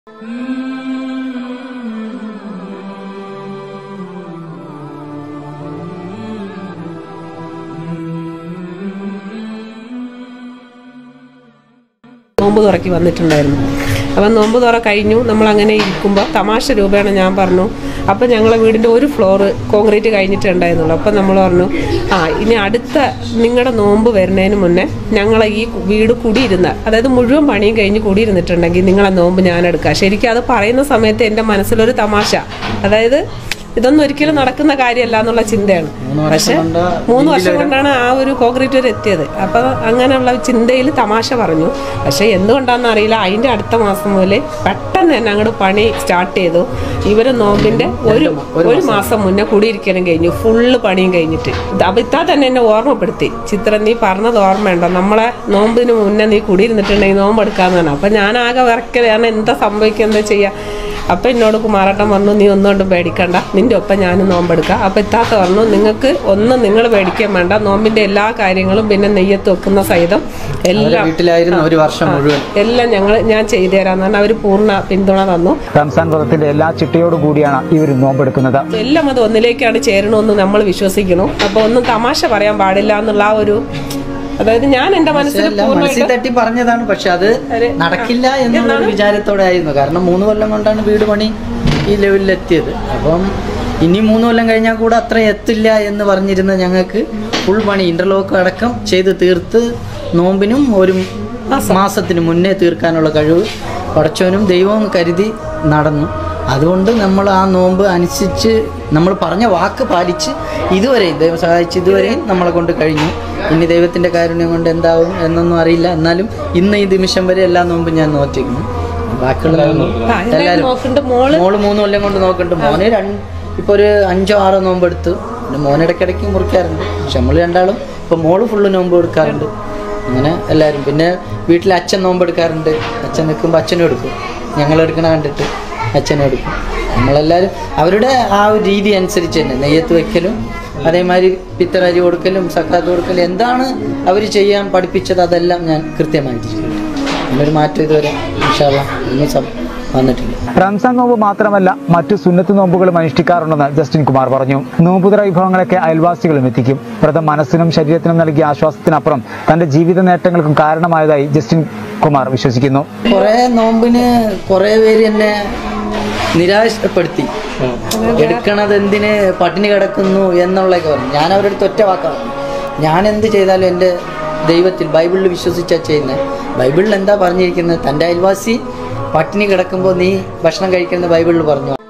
നോമ്പ് തുറക്കി വന്നിട്ടുണ്ടായിരുന്നു അപ്പം നോമ്പ് തുറ കഴിഞ്ഞു നമ്മൾ അങ്ങനെ ഇരിക്കുമ്പോൾ തമാശ രൂപേണ ഞാൻ പറഞ്ഞു അപ്പം ഞങ്ങളെ വീടിൻ്റെ ഒരു ഫ്ലോറ് കോൺക്രീറ്റ് കഴിഞ്ഞിട്ടുണ്ടായിരുന്നുള്ളൂ അപ്പം നമ്മൾ പറഞ്ഞു ആ ഇനി അടുത്ത നിങ്ങളുടെ നോമ്പ് വരുന്നതിന് മുന്നേ ഞങ്ങളെ ഈ വീട് കുടിയിരുന്ന അതായത് മുഴുവൻ പണിയും കഴിഞ്ഞ് കുടിയിരുന്നിട്ടുണ്ടെങ്കിൽ നിങ്ങളെ നോമ്പ് ഞാൻ എടുക്കാം ശരിക്കും അത് പറയുന്ന സമയത്ത് എൻ്റെ മനസ്സിലൊരു തമാശ അതായത് ഇതൊന്നും ഒരിക്കലും നടക്കുന്ന കാര്യമല്ല എന്നുള്ള ചിന്തയാണ് പക്ഷെ മൂന്ന് വർഷം കൊണ്ടാണ് ആ ഒരു കോൺക്രീറ്റ് വരെ എത്തിയത് അപ്പൊ അങ്ങനെയുള്ള ചിന്തയിൽ തമാശ പറഞ്ഞു പക്ഷെ എന്തുകൊണ്ടാണെന്ന് അറിയില്ല അതിന്റെ അടുത്ത മാസം മുതൽ പെട്ടെന്ന് തന്നെ അങ്ങോട്ട് പണി സ്റ്റാർട്ട് ചെയ്തു ഇവര് നോമ്പിന്റെ ഒരു ഒരു മാസം മുന്നേ കുടിയിരിക്കലും കഴിഞ്ഞു ഫുള്ള് പണിയും കഴിഞ്ഞിട്ട് അപ്പൊ ഇത്താ തന്നെ എന്നെ ഓർമ്മപ്പെടുത്തി ചിത്രം നീ പറഞ്ഞത് ഓർമ്മയുണ്ടോ നമ്മളെ നോമ്പിന് മുന്നേ നീ കുടിയിരുന്നിട്ടുണ്ടെങ്കിൽ നോമ്പ് എടുക്കാന്ന് പറഞ്ഞു അപ്പൊ ഞാൻ ആകെ വിറക്കലാണ് എന്താ സംഭവിക്കുക എന്താ ചെയ്യാ അപ്പൊ എന്നോട് കുമാരട്ടൻ പറഞ്ഞു നീ ഒന്നുകൊണ്ടും പേടിക്കണ്ട നിന്റെ ഒപ്പം ഞാനും നോമ്പെടുക്കാം അപ്പൊ ഇത്താത്ത പറഞ്ഞു നിങ്ങൾക്ക് ഒന്നും നിങ്ങൾ പേടിക്കാൻ വേണ്ട നോമ്പിന്റെ എല്ലാ കാര്യങ്ങളും പിന്നെ നെയ്യത്ത് വെക്കുന്ന സഹിതം എല്ലാം വീട്ടിലായിരുന്നു ഒരു വർഷം മുഴുവൻ എല്ലാം ഞങ്ങൾ ഞാൻ ചെയ്തു തരാന്ന് പറഞ്ഞാൽ അവർ പൂർണ്ണ പിന്തുണ തന്നു റംസാൻ വ്രതത്തിന്റെ എല്ലാ ചിട്ടയോടും കൂടിയാണ് ഇവർ നോമ്പെടുക്കുന്നത് എല്ലാം അത് ഒന്നിലേക്കാണ് ചേരണമെന്ന് നമ്മൾ വിശ്വസിക്കണം അപ്പൊ ഒന്നും തമാശ പറയാൻ പാടില്ല എന്നുള്ള ആ ഒരു അതായത് ഞാൻ എന്റെ മനസ്സിൽ എല്ലാം മനസ്സിൽ പൂർണ്ണമായിട്ട് തട്ടി പറഞ്ഞതാണ് പക്ഷെ അത് അതെ. നടക്കില്ല എന്നുള്ള ഒരു വിചാരത്തോടെ ആയിരുന്നു കാരണം മൂന്ന് കൊല്ലം കൊണ്ടാണ് വീട് പണി ഈ ലെവലിലെത്തിയത് അപ്പം ഇനി മൂന്ന് കൊല്ലം കഴിഞ്ഞാൽ കൂടെ അത്ര എത്തില്ല എന്ന് പറഞ്ഞിരുന്ന ഞങ്ങൾക്ക് ഫുൾ പണി ഇന്റർലോക്ക് അടക്കം ചെയ്ത് തീർത്ത് നോമ്പിനും ഒരു മാസത്തിന് മുന്നേ തീർക്കാനുള്ള കഴിവ് പടച്ചവനും ദൈവവും കരുതി നടന്നു അതുകൊണ്ട് നമ്മൾ ആ നോമ്പ് അനുസരിച്ച് നമ്മൾ പറഞ്ഞ വാക്ക് പാലിച്ച് ഇതുവരെയും ദൈവം സഹായിച്ച് ഇതുവരെയും നമ്മളെ കൊണ്ട് കഴിഞ്ഞു ഇനി ദൈവത്തിൻ്റെ കാരുണ്യം കൊണ്ട് എന്താവും എന്നൊന്നും അറിയില്ല എന്നാലും ഇന്ന് ഈ നിമിഷം വരെ എല്ലാ നോമ്പും ഞാൻ നോറ്റിരിക്കുന്നു ബാക്കിയുള്ള നോമ്പ് ആ, എല്ലാവരും നോക്കുന്നുണ്ട് മോള് മോള് മൂന്ന് കൊല്ലം കൊണ്ട് നോക്കുന്നുണ്ട് മോന് രണ്ട് ഇപ്പോൾ ഒരു അഞ്ചോ ആറോ നോമ്പ് എടുത്തു പിന്നെ മോന് ഇടയ്ക്കിടയ്ക്ക് മുറിക്കാറുണ്ട് പക്ഷെ നമ്മൾ രണ്ടാളും ഇപ്പോൾ മോള് ഫുള്ള് നോമ്പ് എടുക്കാറുണ്ട് അങ്ങനെ എല്ലാവരും പിന്നെ വീട്ടിൽ അച്ഛൻ നോമ്പ് എടുക്കാറുണ്ട് അച്ഛൻ നിൽക്കുമ്പോൾ അച്ഛനും എടുക്കും ഞങ്ങൾ എടുക്കണ കണ്ടിട്ട് അച്ഛനും എടുക്കും നമ്മളെല്ലാവരും അവരുടെ ആ ഒരു രീതി അനുസരിച്ച് തന്നെ നെയ്യത്ത് വെക്കലും അതേമാതിരി പിത്തറരി കൊടുക്കലും സക്കാത്ത് കൊടുക്കലും എന്താണ് അവർ ചെയ്യാൻ പഠിപ്പിച്ചത് അതെല്ലാം ഞാൻ കൃത്യമായിട്ട് ചെയ്യും അതിനൊരു മാറ്റം ഇതുവരെ ഇൻഷാല്ല ഒന്നും സം- വന്നിട്ടില്ല റംസാൻ നോമ്പ് മാത്രമല്ല മറ്റു സുന്നത്ത് നോമ്പുകളും അനുഷ്ഠിക്കാറുണ്ടെന്ന് ജസ്റ്റിൻ കുമാർ പറഞ്ഞു നോമ്പുതറ വിഭവങ്ങളൊക്കെ അയൽവാസികളും എത്തിക്കും വ്രതം മനസ്സിനും ശരീരത്തിനും നൽകിയ ആശ്വാസത്തിനപ്പുറം തന്റെ ജീവിത നേട്ടങ്ങൾക്കും കാരണമായതായി ജസ്റ്റിൻ കുമാർ വിശ്വസിക്കുന്നു കുറെ നോമ്പിന് കുറെ പേര് എന്നെ നിരാശപ്പെടുത്തി എടുക്കണത് എന്തിന് പട്ടിണി കിടക്കുന്നു എന്നുള്ളതൊക്കെ പറഞ്ഞു ഞാൻ അവരുടെ അടുത്ത് ഒറ്റ വാക്കാണ് ഞാൻ എന്ത് ചെയ്താലും എൻ്റെ ദൈവത്തിൽ ബൈബിളിൽ വിശ്വസിച്ചാ ചെയ്യുന്നത് ബൈബിളിൽ എന്താ പറഞ്ഞിരിക്കുന്നത് തൻ്റെ അയൽവാസി പട്ടിണി കിടക്കുമ്പോൾ നീ ഭക്ഷണം കഴിക്കുന്നത് ബൈബിളിൽ പറഞ്ഞു